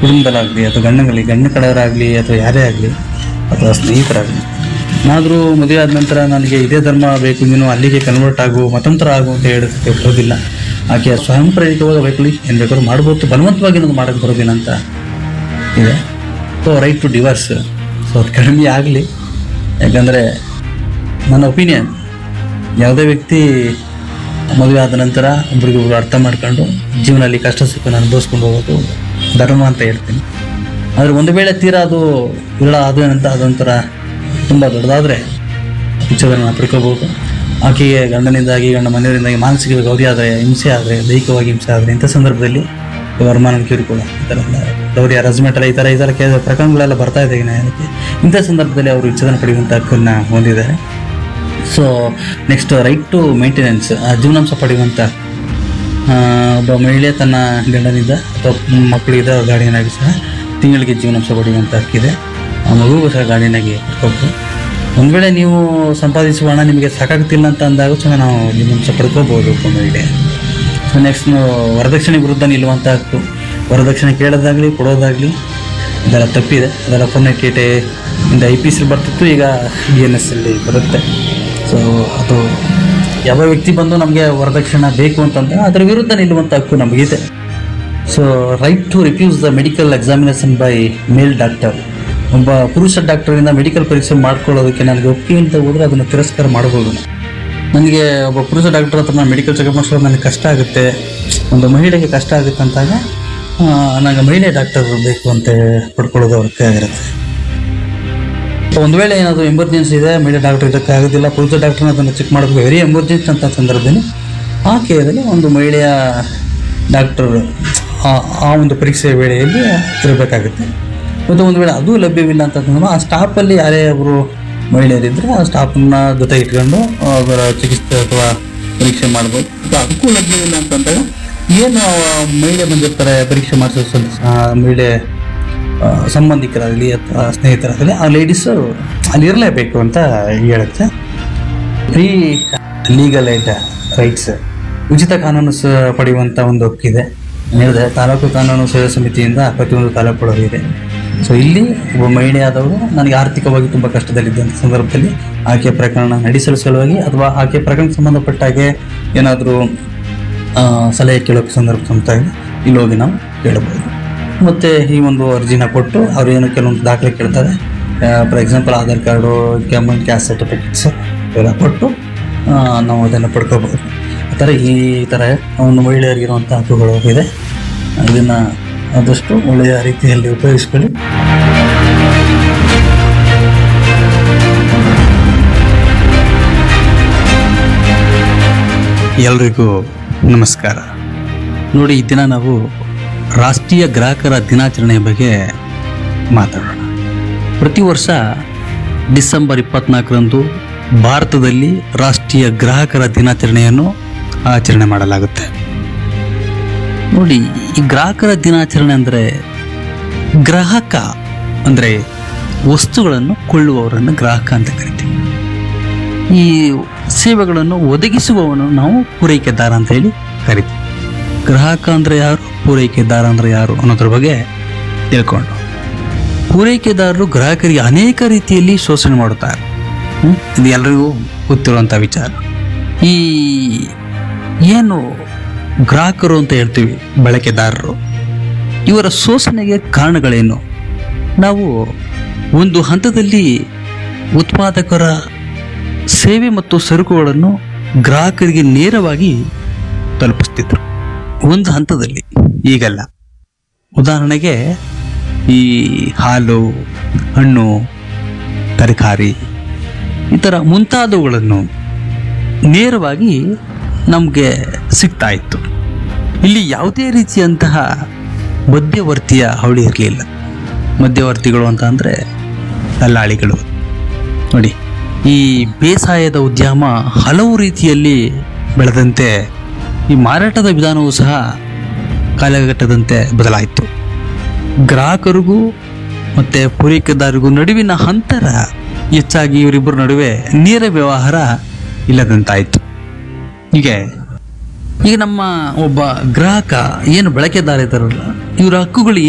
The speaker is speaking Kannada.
ಕುಟುಂಬದಲ್ಲಾಗಲಿ ಅಥವಾ ಗಂಡನಲ್ಲಿ ಗಂಡ ಕಡೆಯವರಾಗಲಿ ಅಥವಾ ಯಾರೇ ಆಗಲಿ ಅಥವಾ ಸ್ನೇಹಿತರಾಗಲಿ ಏನಾದರೂ ಮದುವೆ ಆದ ನಂತರ ನನಗೆ ಇದೇ ಧರ್ಮ ಬೇಕು ನೀನು ಅಲ್ಲಿಗೆ ಕನ್ವರ್ಟ್ ಆಗು ಮತಾಂತರ ಆಗು ಅಂತ ಹೇಳೋದಕ್ಕೆ ಬರೋದಿಲ್ಲ ಆಕೆ ಸ್ವಯಂ ಪ್ರೇರಿತವಾಗಿ ಬೇಕಲ್ಲಿ ಏನು ಬೇಕಾದ್ರೂ ಮಾಡ್ಬೋದು ಬಲವಂತವಾಗಿ ನನಗೆ ಮಾಡೋಕ್ಕೆ ಬರೋದಿಲ್ಲ ಅಂತ ಇದೆ so right to divorce so ಅದು ಕಡಿಮೆ ಆಗಲಿ ಯಾಕಂದರೆ ನನ್ನ ಒಪಿನಿಯನ್ ಯಾವುದೇ ವ್ಯಕ್ತಿ ಮದುವೆ ಆದ ನಂತರ ಒಬ್ರಿಗೊಬ್ರು ಅರ್ಥ ಮಾಡ್ಕೊಂಡು ಜೀವನದಲ್ಲಿ ಕಷ್ಟ ಸುಖನ ಅನುಭವಿಸ್ಕೊಂಡು ಹೋಗೋದು ಧರ್ಮ ಅಂತ ಹೇಳ್ತೀನಿ ಆದರೆ ಒಂದು ವೇಳೆ ತೀರಾ ಅದು ಇಲ್ಲ ಅದು ಅಂತ ಅದೊಂಥರ ತುಂಬ ದೊಡ್ಡದಾದರೆ ವಿಚಾರನ ಪಡ್ಕೋಬೋದು ಆಕೆಗೆ ಗಂಡನಿಂದಾಗಿ ಗಂಡ ಮನೆಯವರಿಂದಾಗಿ ಮಾನಸಿಕ ಗೌರಿ ಆದರೆ ಹಿಂಸೆ ಆದರೆ ದೈಹಿಕವಾಗಿ ಹಿಂಸೆ ಆದರೆ ಇಂಥ ಸಂದರ್ಭದಲ್ಲಿ ವರಮಾನ ಕಿರುಕುಳ ಈ ಥರ ಎಲ್ಲ ಗೌರಿ ಹರಾಸ್ಮೆಂಟ್ ಎಲ್ಲ ಈ ಥರ ಈ ಥರ ಕೆ ಪ್ರಕರಣಗಳೆಲ್ಲ ಬರ್ತಾ ಇದೆ ಈಗ ನ್ಯಾಯಾಲಯಕ್ಕೆ ಇಂಥ ಸಂದರ್ಭದಲ್ಲಿ ಅವರು ವಿಚ್ಛೇದನ ಪಡೆಯುವಂಥ ಹಕ್ಕನ್ನು ಹೊಂದಿದ್ದಾರೆ so next right to maintenance ಜೀವನಾಂಶ ಪಡೆಯುವಂಥ ಆ, ಒಬ್ಬ ಮಹಿಳೆ ತನ್ನ ಗಂಡನಿಂದ ಅಥವಾ ಮಕ್ಕಳಿಂದ ಗಾರ್ಡಿಯನಾಗಿ ಸಹ ತಿಂಗಳಿಗೆ ಜೀವನಾಂಶ ಪಡೆಯುವಂಥ ಹಕ್ಕಿದೆ ಆ ಮಗುಗೂ ಸಹ ಗಾರ್ಡಿಯನಾಗಿ ಪಡ್ಕೋಬೋದು ಒಂದು ವೇಳೆ ನೀವು ಸಂಪಾದಿಸುವ ಹಣ ನಿಮಗೆ ಸಾಕಾಗ್ತಿಲ್ಲ ಅಂತ ಅಂದಾಗ ಸಹ ನಾವು ಜೀವನಾಂಶ ಪಡ್ಕೋಬೋದು ಒಬ್ಬ ಮಹಿಳೆ ಸೊ ನೆಕ್ಸ್ಟ್ ವರದಕ್ಷಿಣೆ ವಿರುದ್ಧ ನಿಲ್ಲುವಂಥ ಹಕ್ಕು ವರದಕ್ಷಿಣೆ ಕೇಳೋದಾಗಲಿ ಕೊಡೋದಾಗಲಿ ಇದೆಲ್ಲ ತಪ್ಪಿದೆ ಅದೆಲ್ಲ ಪೊನ್ನಕೇಟೆ ಇಂದ ಐ ಪಿ ಸಿ ಬರ್ತಿತ್ತು ಈಗ ಬಿ ಎನ್ ಎಸ್ ಅಲ್ಲಿ ಬರುತ್ತೆ ಸೊ ಅದು ಯಾವ ವ್ಯಕ್ತಿ ಬಂದು ನಮಗೆ ವರದಕ್ಷಿಣೆ ಬೇಕು ಅಂತಂದ್ರೆ ಅದರ ವಿರುದ್ಧ ನಿಲ್ಲುವಂಥ ಹಕ್ಕು ನಮಗಿದೆ so right to refuse the medical examination by male doctor ಒಬ್ಬ ಪುರುಷ ಡಾಕ್ಟರಿಂದ ಮೆಡಿಕಲ್ ಪರೀಕ್ಷೆ ಮಾಡ್ಕೊಳ್ಳೋದಕ್ಕೆ ನನಗೆ ಒಪ್ಪಿಗೆ ಅಂತ ಹೋದರೆ ಅದನ್ನು ತಿರಸ್ಕಾರ ಮಾಡ್ಬೋದು ನನಗೆ ಒಬ್ಬ ಪುರುಷ ಡಾಕ್ಟರ್ ಹತ್ರ ನಾನು ಮೆಡಿಕಲ್ ಚೆಕಪ್ ಮಾಡಿಸೋದು ನನಗೆ ಕಷ್ಟ ಆಗುತ್ತೆ ಒಂದು ಮಹಿಳೆಗೆ ಕಷ್ಟ ಆಗುತ್ತೆ ಅಂತಾಗ ಆ, ನನಗೆ ಮಹಿಳೆ ಡಾಕ್ಟರ್ ಬೇಕು ಅಂತ ಪಡ್ಕೊಳ್ಳೋದು ಅವ್ರಿಗೆ ಆಗಿರುತ್ತೆ ಒಂದು ವೇಳೆ ಏನಾದರೂ ಎಮರ್ಜೆನ್ಸಿ ಇದೆ ಮಹಿಳೆ ಡಾಕ್ಟರ್ ಇದಕ್ಕೆ ಆಗೋದಿಲ್ಲ ಪುರುಷ ಡಾಕ್ಟರ್ನ ಅದನ್ನು ಚೆಕ್ ಮಾಡಬೇಕು ವೆರಿ ಎಮರ್ಜೆನ್ಸಿ ಅಂತ ಸಂದರ್ಭದಲ್ಲಿ ಆ ಕೇರದಲ್ಲಿ ಒಂದು ಮಹಿಳೆಯ ಡಾಕ್ಟರ್ ಆ- ಆ ಒಂದು ಪರೀಕ್ಷೆ ವೇಳೆಯಲ್ಲಿ ಇರಬೇಕಾಗುತ್ತೆ ಮತ್ತು ಒಂದು ವೇಳೆ ಅದು ಲಭ್ಯವಿಲ್ಲ ಅಂತಂದ್ರೆ ಆ ಸ್ಟಾಫಲ್ಲಿ ಯಾರೇ ಒಬ್ಬರು ಮಹಿಳೆಯರಿದ್ದರೆ ಆ ಸ್ಟಾಫನ್ನ ಜೊತೆ ಇಟ್ಕೊಂಡು ಅದರ ಚಿಕಿತ್ಸೆ ಅಥವಾ ಪರೀಕ್ಷೆ ಮಾಡ್ಬೋದು ಅಥವಾ ಅದಕ್ಕೂ ಲಭ್ಯವಿಲ್ಲ ಅಂತಂದಾಗ ಏನು ಆ ಮಹಿಳೆ ಬಂದಿರ್ತಾರೆ ಪರೀಕ್ಷೆ ಮಾಡಿಸೋ ಸಂ- ಆ ಮಹಿಳೆ ಆ, ಸಂಬಂಧಿಕರಾಗಲಿ ಅಥವಾ ಸ್ನೇಹಿತರಾಗಲಿ ಆ ಲೇಡೀಸು ಅಲ್ಲಿ ಇರಲೇಬೇಕು ಅಂತ ಹೇಳುತ್ತೆ ಫ್ರೀ ಲೀಗಲ್ ಏಡ್ ರೈಟ್ಸ್ ಉಚಿತ ಕಾನೂನು ಸ ಪಡೆಯುವಂಥ ಒಂದು ಹಕ್ಕಿದೆ ಹೇಳಿದೆ ತಾಲೂಕು ಕಾನೂನು ಸೇವಾ ಸಮಿತಿಯಿಂದ ಪ್ರತಿಯೊಂದು ತಾಲೂಕುಗಳು ಇದೆ ಸೊ ಇಲ್ಲಿ ಒಬ್ಬ ಮಹಿಳೆಯಾದವರು ನನಗೆ ಆರ್ಥಿಕವಾಗಿ ತುಂಬ ಕಷ್ಟದಲ್ಲಿದ್ದಂಥ ಸಂದರ್ಭದಲ್ಲಿ ಆಕೆಯ ಪ್ರಕರಣ ನಡೆಸಲು ಸಲುವಾಗಿ ಅಥವಾ ಆಕೆಯ ಪ್ರಕರಣಕ್ಕೆ ಸಂಬಂಧಪಟ್ಟ ಹಾಗೆ ಏನಾದರೂ ಸಲಹೆ ಕೇಳೋಕ್ಕೆ ಸಂದರ್ಭ ಸಂತಾಗಿ ಇಲ್ಲಿ ಹೋಗಿ ನಾವು ಕೇಳಬಹುದು ಮತ್ತು ಈ ಒಂದು ಅರ್ಜಿನ ಕೊಟ್ಟು ಅವ್ರು ಏನು ಕೆಲವೊಂದು ದಾಖಲೆ ಕೇಳ್ತಾರೆ for example Aadhaar card common caste certificates ಇವೆಲ್ಲ ಕೊಟ್ಟು ಆ, ನಾವು ಅದನ್ನು ಪಡ್ಕೋಬಹುದು ಆ ಥರ ಈ ಥರ ಒಂದು ಮಹಿಳೆಯರಿಗಿರುವಂಥ ಹಕ್ಕುಗಳು ಇದೆ ಇದನ್ನು ಆದಷ್ಟು ಒಳ್ಳೆಯ ರೀತಿಯಲ್ಲಿ ಉಪಯೋಗಿಸ್ಕೊಳ್ಳಿ ಎಲ್ರಿಗೂ ನಮಸ್ಕಾರ ನೋಡಿ ಈ ದಿನ ನಾವು ರಾಷ್ಟ್ರೀಯ ಗ್ರಾಹಕರ ದಿನಾಚರಣೆಯ ಬಗ್ಗೆ ಮಾತಾಡೋಣ ಪ್ರತಿ ವರ್ಷ ಡಿಸೆಂಬರ್ ಇಪ್ಪತ್ನಾಲ್ಕರಂದು ಭಾರತದಲ್ಲಿ ರಾಷ್ಟ್ರೀಯ ಗ್ರಾಹಕರ ದಿನಾಚರಣೆಯನ್ನು ಆಚರಣೆ ಮಾಡಲಾಗುತ್ತೆ ನೋಡಿ ಈ ಗ್ರಾಹಕರ ದಿನಾಚರಣೆ ಅಂದರೆ ಗ್ರಾಹಕ ಅಂದರೆ ವಸ್ತುಗಳನ್ನು ಕೊಳ್ಳುವವರನ್ನು ಗ್ರಾಹಕ ಅಂತ ಕರಿತೀವಿ ಈ ಸೇವೆಗಳನ್ನು ಒದಗಿಸುವವನು ನಾವು ಪೂರೈಕೆದಾರ ಅಂತ ಹೇಳಿ ಕರಿತೀವಿ ಗ್ರಾಹಕ ಅಂದರೆ ಯಾರು ಪೂರೈಕೆದಾರ ಅಂದರೆ ಯಾರು ಅನ್ನೋದ್ರ ಬಗ್ಗೆ ತಿಳ್ಕೊಂಡು ಪೂರೈಕೆದಾರರು ಗ್ರಾಹಕರಿಗೆ ಅನೇಕ ರೀತಿಯಲ್ಲಿ ಶೋಷಣೆ ಮಾಡುತ್ತಾರೆ ಹ್ಮ್? ಇದು ಎಲ್ರಿಗೂ ಗೊತ್ತಿರುವಂಥ ವಿಚಾರ ಈ ಏನು ಗ್ರಾಹಕರು ಅಂತ ಹೇಳ್ತೀವಿ ಬಳಕೆದಾರರು ಇವರ ಶೋಷಣೆಗೆ ಕಾರಣಗಳೇನು ನಾವು ಒಂದು ಹಂತದಲ್ಲಿ ಉತ್ಪಾದಕರ ಸೇವೆ ಮತ್ತು ಸರಕುಗಳನ್ನು ಗ್ರಾಹಕರಿಗೆ ನೇರವಾಗಿ ತಲುಪಿಸ್ತಿದ್ರು ಒಂದು ಹಂತದಲ್ಲಿ ಈಗಲ್ಲ ಉದಾಹರಣೆಗೆ ಈ ಹಾಲು ಹಣ್ಣು ತರಕಾರಿ ಈ ಥರ ಮುಂತಾದವುಗಳನ್ನು ನೇರವಾಗಿ ನಮಗೆ ಸಿಗ್ತಾ ಇತ್ತು ಇಲ್ಲಿ ಯಾವುದೇ ರೀತಿಯಂತಹ ಮಧ್ಯವರ್ತಿಯ ಹವಳಿ ಇರಲಿಲ್ಲ ಮಧ್ಯವರ್ತಿಗಳು ಅಂತ ಅಂದರೆ ದಲ್ಲಾಳಿಗಳು ನೋಡಿ ಈ ಬೇಸಾಯದ ಉದ್ಯಮ ಹಲವು ರೀತಿಯಲ್ಲಿ ಬೆಳೆದಂತೆ ಈ ಮಾರಾಟದ ವಿಧಾನವೂ ಸಹ ಕಾಲಘಟ್ಟದಂತೆ ಬದಲಾಯಿತು ಗ್ರಾಹಕರಿಗೂ ಮತ್ತು ಪೂರೈಕೆದಾರರಿಗೂ ನಡುವಿನ ಅಂತರ ಹೆಚ್ಚಾಗಿ ಇವರಿಬ್ಬರ ನಡುವೆ ನೇರ ವ್ಯವಹಾರ ಇಲ್ಲದಂತಾಯಿತು ಹೀಗೆ ಈಗ ನಮ್ಮ ಒಬ್ಬ ಗ್ರಾಹಕ ಏನು ಬಳಕೆದಾರ ಇದ್ದಾರಲ್ಲ ಇವರ ಹಕ್ಕುಗಳು